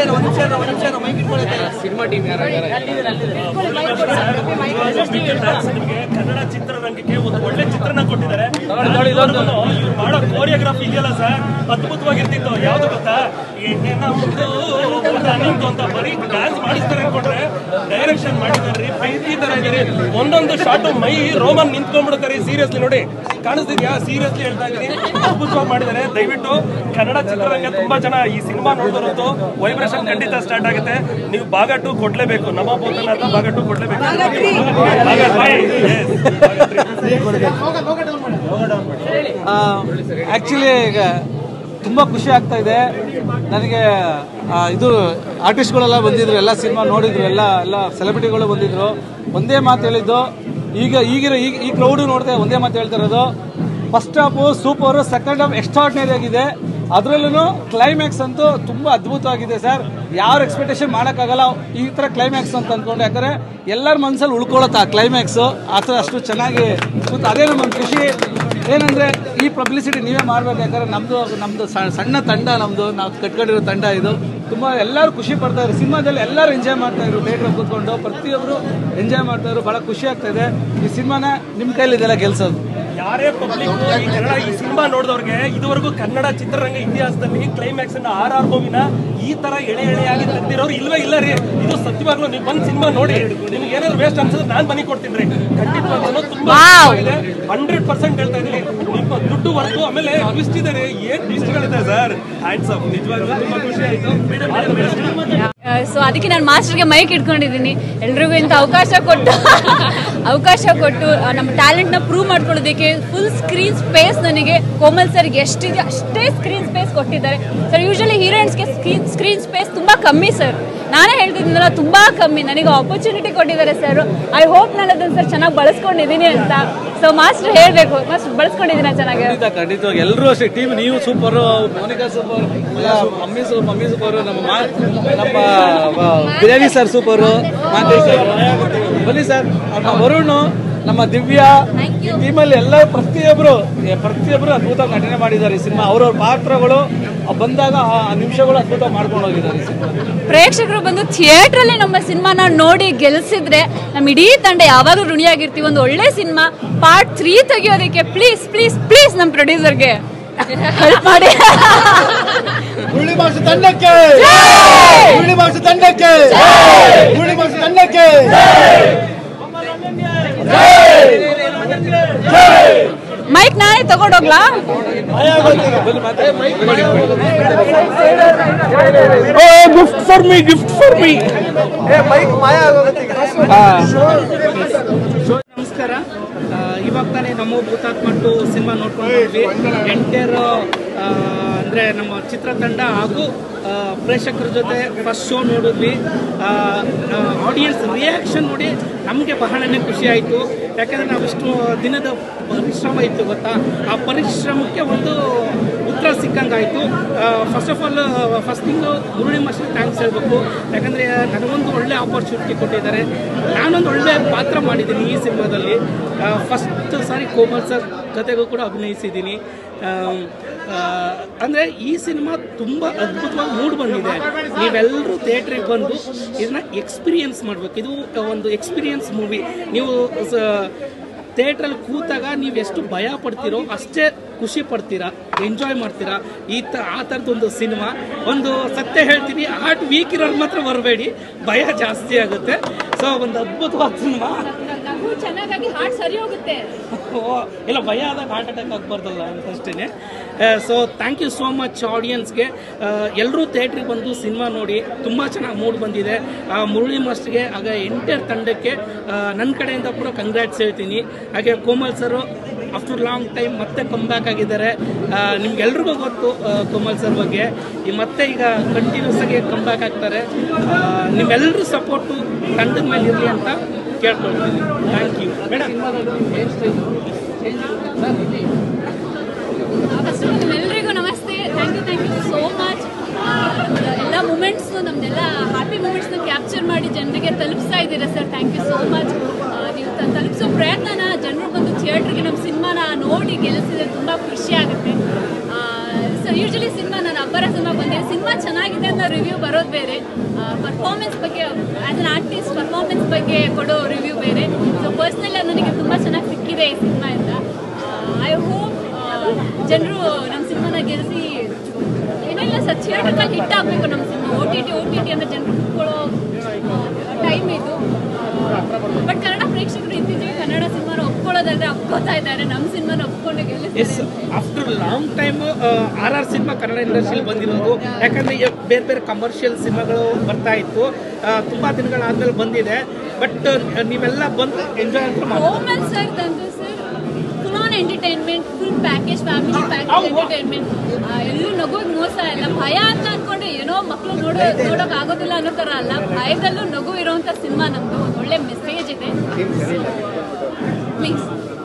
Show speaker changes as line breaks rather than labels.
ಇರೋ, ಒಂದ್ ನಿಮಿಷ ಇರೋ, ಒಂದ್ ನಿಮಿಷ ಇರೋ, mic ಇಟ್ಕೊಳ್ಳುತ್ತೆ.
ಸಿನಿಮಾ ಟೀಮ್ ಯಾರು
ನಿಮಗೆ ಕನ್ನಡ ಚಿತ್ರರಂಗಕ್ಕೆ ಒಂದು ಒಳ್ಳೆ ಚಿತ್ರಣ ಕೊಟ್ಟಿದ್ದಾರೆ ಇವ್ರು ಮಾಡೋ ಕೋರಿಯೋಗ್ರಾಫಿ ಇದೆಯಲ್ಲ ಸರ್ ಅದ್ಭುತವಾಗಿರ್ತಿತ್ತು ಯಾವ್ದು ಗೊತ್ತಾ ಎಣ್ಣೆನ ಮುಗ್ದು ಊಟ ನಿಂತು ಅಂತ ಬರೀ ಡ್ಯಾನ್ಸ್ ಮಾಡಿಸ್ತಾರೆ ಅನ್ಕೊಂಡ್ರೆ ಡೈರೆಕ್ಷನ್ ಮಾಡಿದಾರೆ ಈ ತರ ಇದಾರೆ ಒಂದೊಂದು ಶಾಟ್ ಮೈ ರೋಮನ್ ನಿಂತ್ಕೊಂಡ್ಬಿಡ್ತಾರೆ ಸೀರಿಯಸ್ಲಿ ನೋಡಿ ಕಾಣಿಸ್ತಿದ್ಯಾ ಸೀರಿಯಸ್ಲಿ ಹೇಳ್ತಾ ಇದ್ದೀನಿ ಅದ್ಭುತವಾಗಿ ಮಾಡಿದ್ದಾರೆ ದಯವಿಟ್ಟು ಕನ್ನಡ ಚಿತ್ರರಂಗ ತುಂಬಾ ಜನ ಈ ಸಿನಿಮಾ ನೋಡಿದರಂತೂ ವೈಬ್ರೇಷನ್ ಖಂಡಿತ ಸ್ಟಾರ್ಟ್ ಆಗುತ್ತೆ ನೀವು ಭಾಗ ಟು ಕೊಡ್ಲೇಬೇಕು ನಮ್ಮ ಭೂತನಾಥ ಭಾಗ ಟು ಕೊಡ್ಲೇಬೇಕು ಭಾಗ three, yes, ಭಾಗ three.
ಆ್ಯಕ್ಚುಲಿ ಈಗ ತುಂಬ ಖುಷಿ ಆಗ್ತಾ ಇದೆ ನನಗೆ ಆ, ಇದು ಆರ್ಟಿಸ್ಟ್ಗಳೆಲ್ಲ ಬಂದಿದ್ರು ಎಲ್ಲ ಸಿನಿಮಾ ನೋಡಿದ್ರು ಎಲ್ಲ ಎಲ್ಲ ಸೆಲೆಬ್ರಿಟಿಗಳು ಬಂದಿದ್ರು ಒಂದೇ ಮಾತು ಹೇಳಿದ್ದು ಈಗ ಈಗಿರೋ ಈಗ ಈ ಕ್ರೌಡು ನೋಡ್ತಾ ಒಂದೇ ಮಾತು ಹೇಳ್ತಾ ಇರೋದು first half super second half extraordinary ಆಗಿದೆ ಅದರಲ್ಲೂ ಕ್ಲೈಮ್ಯಾಕ್ಸ್ ಅಂತೂ ತುಂಬ ಅದ್ಭುತವಾಗಿದೆ ಸರ್ ಯಾರು ಎಕ್ಸ್ಪೆಕ್ಟೇಷನ್ ಮಾಡೋಕ್ಕಾಗಲ್ಲ ಈ ಥರ ಕ್ಲೈಮ್ಯಾಕ್ಸ್ ಅಂತ ಅಂದ್ಕೊಂಡು ಯಾಕಂದರೆ ಎಲ್ಲರ ಮನಸ್ಸಲ್ಲಿ ಉಳ್ಕೊಳ್ಳುತ್ತೆ ಆ ಕ್ಲೈಮ್ಯಾಕ್ಸು ಆ ಥರ ಅಷ್ಟು ಚೆನ್ನಾಗಿ ಮತ್ತು ಅದೇ ನಮ್ಮ ಖುಷಿ ಏನಂದ್ರೆ ಈ ಪಬ್ಲಿಸಿಟಿ ನೀವೇ ಮಾಡ್ಬೇಕು ಯಾಕಂದ್ರೆ ನಮ್ದು ನಮ್ದು ಸ- ಸಣ್ಣ ತಂಡ ನಮ್ದು ನಾವು ಕಟ್ಕೊಂಡಿರೋ ತಂಡ ಇದು ತುಂಬಾ ಎಲ್ಲರೂ ಖುಷಿ ಪಡ್ತಾ ಇದ್ರು ಸಿನಿಮಾದಲ್ಲಿ ಎಲ್ಲರೂ ಎಂಜಾಯ್ ಮಾಡ್ತಾ ಇದ್ರು ಥಿಯೇಟರ್ ಕೂತ್ಕೊಂಡು ಪ್ರತಿಯೊಬ್ಬರು ಎಂಜಾಯ್ ಮಾಡ್ತಾ ಇದ್ರು ಬಹಳ ಖುಷಿ ಆಗ್ತಾ ಇದೆ ಈ ಸಿನಿಮಾನ ನಿಮ್ಮ ಕೈಲಿ ಇದೆಲ್ಲ ಗೆಲ್ಸೋದು
ಯಾರೇ ಪಬ್ಲಿಕ್ ಈ ಕನ್ನಡ ಈ ಸಿನಿಮಾ ನೋಡಿದವ್ರಿಗೆ ಇದುವರೆಗೂ ಕನ್ನಡ ಚಿತ್ರರಂಗ ಇತಿಹಾಸದಲ್ಲಿ ಕ್ಲೈಮ್ಯಾಕ್ಸ್ ಅನ್ನ ಆರ್ ಆರ್ ಮೂವಿನ ಈ ತರ ಎಳೆ ಎಳೆಯಾಗಿ ತೆಗ್ದಿರೋರು ಇಲ್ವೇ ಇಲ್ಲ ರೀ ಇದು ಸತ್ಯವಾಗ್ಲೂ ನೀವು ಬಂದ್ ಸಿನಿಮಾ ನೋಡಿ ನಿಮ್ಗೆ ಏನಾದ್ರು ವೇಸ್ಟ್ ಅನ್ಸಿದ್ರೆ ನಾನು ಬನ್ನಿ ಕೊಡ್ತೀನಿ ರೀ ಖಂಡಿತವಾಗ್ಲೂ ತುಂಬಾ ಇದೆ ಹಂಡ್ರೆಡ್ ಪರ್ಸೆಂಟ್ ಹೇಳ್ತಾ ಇದೀನಿ ನಿಮ್ಮ ದುಡ್ಡು ವರ್ತು ಆಮೇಲೆ ಟ್ವಿಸ್ಟ್ ಇದೆ ರೀ ಏನ್ ಟ್ವಿಸ್ಟ್ಗಳಿದೆ ಸರ್ ಹ್ಯಾಂಡ್ಸ್ ಅಪ್ ನಿಜವಾಗ್ಲೂ ತುಂಬಾ ಖುಷಿ ಆಯ್ತು
ಸೊ ಅದಕ್ಕೆ ನಾನು ಮಾಸ್ಟರ್ಗೆ ಮೈಕ್ ಇಟ್ಕೊಂಡಿದ್ದೀನಿ ಎಲ್ರಿಗೂ ಇಂಥ ಅವಕಾಶ ಕೊಟ್ಟು ಅವಕಾಶ ಕೊಟ್ಟು ಆ, ನಮ್ಮ ಟ್ಯಾಲೆಂಟ್ನ ಪ್ರೂವ್ ಮಾಡ್ಕೊಳ್ಳೋದಕ್ಕೆ ಫುಲ್ ಸ್ಕ್ರೀನ್ ಸ್ಪೇಸ್ ನನಗೆ ಕೋಮಲ್ ಸರ್ಗೆ ಎಷ್ಟಿದೆ ಅಷ್ಟೇ ಸ್ಕ್ರೀನ್ ಸ್ಪೇಸ್ ಕೊಟ್ಟಿದ್ದಾರೆ ಸರ್ ಯೂಶಲಿ ಹೀರೋಯಿನ್ಸ್ಗೆ ಸ್ಕ್ರೀನ್ ಸ್ಕ್ರೀನ್ ಸ್ಪೇಸ್ ತುಂಬ ಕಮ್ಮಿ ಸರ್ ನಾನೇ ಹೇಳ್ತಿದ್ದೀನಲ್ಲ ತುಂಬ ಕಮ್ಮಿ ನನಗೆ ಆಪರ್ಚುನಿಟಿ ಕೊಟ್ಟಿದ್ದಾರೆ ಸರ್ ಐ ಹೋಪ್ ನಾನು ಅದನ್ನು ಸರ್ ಚೆನ್ನಾಗಿ ಬಳಸ್ಕೊಂಡಿದ್ದೀನಿ ಅಂತ ಸೊ ಮಾಸ್ಟರ್ ಹೇಳಬೇಕು ಮಾಸ್ಟರ್ ಬಳಸ್ಕೊಂಡಿದ್ದೀನಿ ಚೆನ್ನಾಗಿ
ಖಂಡಿತ ಖಂಡಿತವಾಗಿ ಎಲ್ಲರೂ ಅಷ್ಟೇ ಟೀಮ್ ನೀವು super Monika super mummy super mummy super ನಮ್ಮ ಮಾ- ನಮ್ಮ ಆ, biryani sir super Manthesh sir ಬನ್ನಿ ಸರ್ ನಮ್ಮ ವರುಣ್ ನಮ್ಮ ದಿವ್ಯಾ ಈ ಟೀಮಲ್ಲಿ ಎಲ್ಲ ಪ್ರತಿಯೊಬ್ಬರು ಪ್ರತಿಯೊಬ್ಬರು ಅದ್ಭುತವಾಗಿ ನಟನೆ ಮಾಡಿದ್ದಾರೆ ಈ ಸಿನಿಮಾ ಅವ್ರವ್ರ ಪಾತ್ರಗಳು ಬಂದಾಗ ಆ ನಿಮಿಷಗಳು ಅದ್ಭುತವಾಗಿ ಮಾಡ್ಕೊಂಡು ಹೋಗಿದ್ದಾರೆ ಈ ಸಿನಿಮಾ
ಪ್ರೇಕ್ಷಕರು ಬಂದು ಥಿಯೇಟ್ರಲ್ಲಿ ನಮ್ಮ ಸಿನಿಮಾನ ನೋಡಿ ಗೆಲ್ಸಿದ್ರೆ ನಮ್ಮ ಇಡೀ ತಂಡ ಯಾವಾಗಲೂ ಋಣಿಯಾಗಿರ್ತೀವಿ ಒಂದು ಒಳ್ಳೆ ಸಿನಿಮಾ ಪಾರ್ಟ್ ತ್ರೀ ತೆಗಿಯೋದಕ್ಕೆ ಪ್ಲೀಸ್ ಪ್ಲೀಸ್ ಪ್ಲೀಸ್ ನಮ್ಮ ಪ್ರೊಡ್ಯೂಸರ್ಗೆ ಹೆಲ್ಪ್ ಮಾಡಿ
ಹುಳಿ ಮಾಂಸ ತಂಡಕ್ಕೆ ಹುಳಿ ಮಾಂಸ ತಂಡಕ್ಕೆ ಹುಳಿ ಮಾಂಸ ತಂಡಕ್ಕೆ
ಮೈಕ್ ನಾನೇ ತಗೊಂಡೋಗ್ಲಾ
gift for me gift for me
ನಮಸ್ಕಾರ ಆ, ಇವಾಗ ತಾನೇ ನಮ್ಮ ಭೂತಾತ್ಮ ಟು ಸಿನಿಮಾ ನೋಡ್ಕೊಂಡು ಬಂದ್ವಿ ಎಂಟೈರ್ ಅಂದರೆ ನಮ್ಮ ಚಿತ್ರತಂಡ ಹಾಗೂ ಆ, ಪ್ರೇಕ್ಷಕರ ಜೊತೆ ಫಸ್ಟ್ ಶೋ ನೋಡಿದ್ವಿ ಆಡಿಯನ್ಸ್ ರಿಯಾಕ್ಷನ್ ನೋಡಿ ನಮಗೆ ಬಹಳನೇ ಖುಷಿ ಆಯಿತು ಯಾಕೆಂದರೆ ನಾವು ಇಷ್ಟು ದಿನದ ಪರಿಶ್ರಮ ಇತ್ತು ಗೊತ್ತಾ ಆ ಪರಿಶ್ರಮಕ್ಕೆ ಒಂದು ಉತ್ತರ ಸಿಕ್ಕಂಗಾಯಿತು first of all first thing Murali master thanks ಹೇಳಬೇಕು ಯಾಕಂದರೆ ನನಗೊಂದು ಒಳ್ಳೆ ಆಪರ್ಚುನಿಟಿ ಕೊಟ್ಟಿದ್ದಾರೆ ನಾನೊಂದು ಒಳ್ಳೆ ಪಾತ್ರ ಮಾಡಿದ್ದೀನಿ ಈ ಸಿನಿಮಾದಲ್ಲಿ ಫಸ್ಟ್ ಸಾರಿ ಕೋಮಲ್ ಸರ್ ಜೊತೆಗೂ ಕೂಡ ಅಭಿನಯಿಸಿದ್ದೀನಿ ಅಂದರೆ ಈ ಸಿನಿಮಾ ತುಂಬ ಅದ್ಭುತವಾಗಿ ಮೂಡ್ ಬಂದಿದೆ ನೀವೆಲ್ಲರೂ ಥಿಯೇಟ್ರಿಗೆ ಬಂದು ಇದನ್ನ ಎಕ್ಸ್ಪೀರಿಯನ್ಸ್ ಮಾಡಬೇಕು ಇದು ಒಂದು ಎಕ್ಸ್ಪೀರಿಯನ್ಸ್ ಮೂವಿ ನೀವು ಥಿಯೇಟ್ರಲ್ಲಿ ಕೂತಾಗ ನೀವು ಎಷ್ಟು ಭಯ ಪಡ್ತೀರೋ ಅಷ್ಟೇ ಖುಷಿ ಪಡ್ತೀರಾ ಎಂಜಾಯ್ ಮಾಡ್ತೀರಾ ಈ ತ ಆ ಥರದ್ದೊಂದು ಸಿನಿಮಾ ಒಂದು ಸತ್ಯ ಹೇಳ್ತೀನಿ ಹಾರ್ಟ್ ವೀಕ್ ಇರೋರು ಮಾತ್ರ ಬರಬೇಡಿ ಭಯ ಜಾಸ್ತಿ ಆಗುತ್ತೆ ಸೊ ಒಂದು ಅದ್ಭುತವಾದ ಸಿನಿಮಾ
ಚೆನ್ನಾಗಾಗಿ ಹಾರ್ಟ್ ಸರಿ ಹೋಗುತ್ತೆ
ಓ, ಇಲ್ಲ ಭಯ ಆದಾಗ ಹಾರ್ಟ್ ಅಟ್ಯಾಕ್ ಆಗಬಾರ್ದಲ್ಲ ಅಂತ ಅಷ್ಟೇ so thank you so much ಆಡಿಯನ್ಸ್ಗೆ ಎಲ್ಲರೂ ಥಿಯೇಟ್ರಿಗೆ ಬಂದು ಸಿನಿಮಾ ನೋಡಿ ತುಂಬ ಚೆನ್ನಾಗಿ ಮೂಡ್ ಬಂದಿದೆ ಆ, ಮುರಳಿ ಮಾಸ್ಟ್ರಿಗೆ ಆಗ ಎಂಟೈರ್ ತಂಡಕ್ಕೆ ನನ್ನ ಕಡೆಯಿಂದ ಕೂಡ ಕಂಗ್ರ್ಯಾಟ್ಸ್ ಹೇಳ್ತೀನಿ ಹಾಗೆ Komal sir after long time ಮತ್ತೆ ಕಮ್ ಬ್ಯಾಕ್ ಆಗಿದ್ದಾರೆ ನಿಮ್ಗೆಲ್ರಿಗೂ ಗೊತ್ತು ಆ, ಕೋಮಲ್ ಸರ್ ಬಗ್ಗೆ ಈ ಮತ್ತೆ ಈಗ ಕಂಟಿನ್ಯೂಸ್ ಆಗಿ ಕಮ್ ಬ್ಯಾಕ್ ಆಗ್ತಾರೆ ಆ, ನಿಮ್ಮೆಲ್ಲರೂ ಸಪೋರ್ಟು ತಂಡದ ಮೇಲೆ ಇರಲಿ ಅಂತ ಕೇಳ್ಕೊಳ್ತೀನಿ ಥ್ಯಾಂಕ್ ಯು ಮೇಡಮ್
ಫಸ್ಟ್ ನಿಮ್ಮೆಲ್ಲರಿಗೂ ನಮಸ್ತೆ thank you thank you so much ಎಲ್ಲ ಮೂಮೆಂಟ್ಸ್ನು ನಮ್ದೆಲ್ಲ ಹ್ಯಾಪಿ ಮೂಮೆಂಟ್ಸ್ನ ಕ್ಯಾಪ್ಚರ್ ಮಾಡಿ ಜನರಿಗೆ ತಲುಪಿಸ್ತಾ ಇದ್ದೀರಾ sir thank you so much ನೀವು ತ- ತಲುಪಿಸೋ ಪ್ರಯತ್ನನ ಜನರು ಬಂದು ಥಿಯೇಟ್ರಿಗೆ ನಮ್ಮ ಸಿನಿಮಾನ ನೋಡಿ ಗೆಲ್ಲಿಸಿದ್ರೆ ತುಂಬ ಖುಷಿ ಆಗುತ್ತೆ ಸೊ ಸರ್ ಯೂಶಲಿ ಸಿನಿಮಾ ನಾನು ಅಬ್ಬರ ಸಿನಿಮಾ ಬಂದಿದ್ದೆ ಸಿನಿಮಾ ಚೆನ್ನಾಗಿದೆ ಅಂತ ರಿವ್ಯೂ ಬರೋದು ಬೇರೆ ಪರ್ಫಾರ್ಮೆನ್ಸ್ ಬಗ್ಗೆ ಆಸ್ ಅನ್ ಆರ್ಟಿಸ್ಟ್ ಪರ್ಫಾರ್ಮೆನ್ಸ್ ಬಗ್ಗೆ ಕೊಡೋ ರಿವ್ಯೂ ಬೇರೆ ಸೊ ಪರ್ಸ್ನಲ್ ನನಗೆ ತುಂಬ ಚೆನ್ನಾಗಿ ಸಿಕ್ಕಿದೆ ಈ ಸಿನಿಮಾಯಿಂದ ಐ ಹೋಪ್ ಜನರು ನಮ್ಮ ಸಿನಿಮಾನ ಗೆಲ್ಲಿಸಿ ಏನಿಲ್ಲ ಸರ್ ಥಿಯೇಟರ್ಗಳಲ್ಲಿ ಹಿಟ್ ಆಗಬೇಕು ನಮ್ಮ cinema O T T O T T ಅಂತ ಜನರು ಕುತ್ಕೊಳ್ಳೋ ಟೈಮ್ ಇದು ಬಟ್ ಕನ್ನಡ ಪ್ರೇಕ್ಷಕರು ಇತ್ತೀಚೆಗೆ ಕನ್ನಡ ಸಿನಿಮಾನ ಒಪ್ಕೊಳ್ಳೋದಾದ್ರೆ ಒಪ್ಕೋತಾ ಇದ್ದಾರೆ ನಮ್ಮ ಸಿನಿಮಾನ ಒಪ್ಕೊಂಡು
ಎಸ್
ಗೆಲ್ಲಿಸ್ತಾರೆ
after long time R R cinema Kannada ಇಂಡಸ್ಟ್ರಿಯಲ್ಲಿ ಬಂದಿರೋದು ಯಾಕಂದ್ರೆ ಈ ಬೇರೆ ಬೇರೆ ಕಮರ್ಷಿಯಲ್ ಸಿನಿಮಾಗಳು ಬರ್ತಾ ಇತ್ತು ಆ, ತುಂಬಾ ದಿನಗಳಾದ್ಮೇಲೆ ಬಂದಿದೆ ಬಟ್ ನೀವೆಲ್ಲ ಬಂದು ಎಂಜಾಯ್ ಅಂತ ಮಾಡಿ
ಕೋಮಲ್ ಸರ್ ತಂದು sir full on entertainment full package family package entertainment ಎಲ್ಲೂ ನಗೋದ್ ಮೋಸ ಇಲ್ಲ ಭಯ ಅಂತ ಅನ್ಕೊಂಡ್ರೆ ಏನೋ ಮಕ್ಕಳು ನೋಡೋ ನೋಡೋಕ್ ಆಗೋದಿಲ್ಲ ಅನ್ನೋ ತರ ಅಲ್ಲ ಭಯದಲ್ಲೂ ನಗು ಇರೋಂಥ ಸಿನಿಮಾ ನಮ್ದು ಒಂದ್ ಒಳ್ಳೆ ಮೆಸೇಜ್ ಇದೆ ಪ್ಲೀಸ್